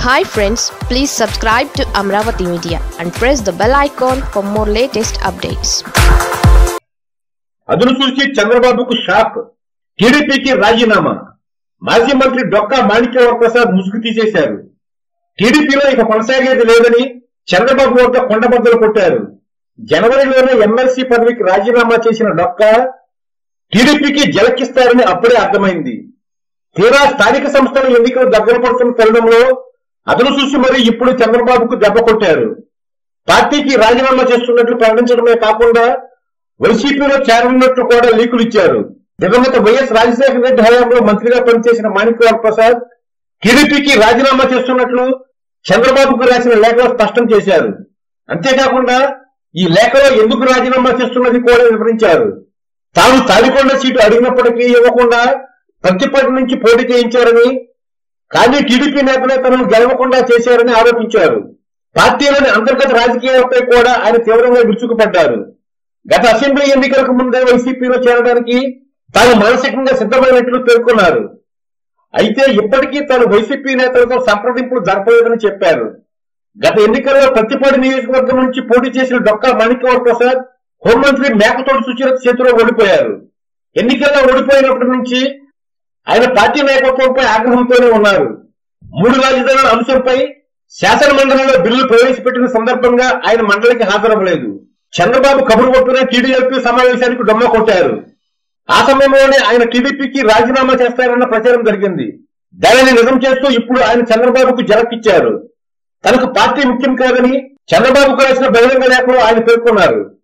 hi friends please subscribe to Amaravati media and press the bell icon for more latest updates అదును చూసి చంద్రబాబుకు shock టీడీపీకి రాజీనామా మాజీ మంత్రి డొక్కా మాణిక్యవర ప్రసాద్ ముసుగు తీసేశారు టీడీపీలో ఇక కొనసాగేది లేదని చంద్రబాబు వద్ద కొండబద్దలు కొట్టారు జనవరిలోనే ఎమ్మెల్సీ పదవికి రాజీనామా చేసిన డొక్కా టీడీపీకి జలకిస్తారని అప్పుడే అర్థమైంది తీరా స్థానిక సంస్థల ఎన్నికలు దగ్గర పడుతున్న తరుణంలో అదను చూసి మరి ఇప్పుడు చంద్రబాబుకు దెబ్బ కొట్టారు పార్టీకి రాజీనామా చేస్తున్నట్లు ప్రకటించడమే కాకుండా వైసీపీలో చేరనున్నట్లు కూడా లీకులు ఇచ్చారు దివంగత వైఎస్ రాజశేఖర రెడ్డి హయాంలో మంత్రిగా పనిచేసిన మాణిక్యవర్ ప్రసాద్ టీడీపీకి రాజీనామా చేస్తున్నట్లు చంద్రబాబుకు రాసిన లేఖలో స్పష్టం చేశారు అంతేకాకుండా ఈ లేఖలో ఎందుకు రాజీనామా చేస్తున్నది కూడా వివరించారు తాను తాడికొండ సీటు అడిగినప్పటికీ ఇవ్వకుండా ప్రతిపటి నుంచి పోటీ చేయించారని కానీ టీడీపీ నేతలే తనను గెలవకుండా చేశారని ఆరోపించారు పార్టీలోని అంతర్గత రాజకీయాలపై కూడా ఆయన తీవ్రంగా విరుచుకుపడ్డారు గత అసెంబ్లీ ఎన్నికలకు ముందే వైసీపీలో చేరడానికి తాను మానసికంగా సిద్ధమైనట్లు పేర్కొన్నారు అయితే ఇప్పటికీ తాను వైసీపీ నేతలతో సంప్రదింపులు జరపలేదని చెప్పారు గత ఎన్నికల్లో ప్రతిపాడు నియోజకవర్గం నుంచి పోటీ చేసిన డొక్కా మాణిక్యవర్ ప్రసాద్ హోంమంత్రి మేకతోటి సుచరిత చేతిలో ఓడిపోయారు ఎన్నికల్లో ఓడిపోయినప్పటి నుంచి ఆయన పార్టీ నాయకత్వంపై ఆగ్రహంతోనే ఉన్నారు మూడు రాజధానుల అంశంపై శాసన మండలిలో బిల్లు ప్రవేశపెట్టిన సందర్భంగా ఆయన మండలికి హాజరవ్వలేదు చంద్రబాబు కబురు కొట్టిన టీడీఎల్పీ సమావేశానికి డొమ్మ కొట్టారు ఆ సమయంలోనే ఆయన టీడీపీకి రాజీనామా చేస్తారన్న ప్రచారం జరిగింది దానిని నిజం చేస్తూ ఇప్పుడు ఆయన చంద్రబాబుకు జలకిచ్చారు తనకు పార్టీ ముఖ్యం కాదని చంద్రబాబుకు రాసిన బహిరంగ లేఖలో ఆయన పేర్కొన్నారు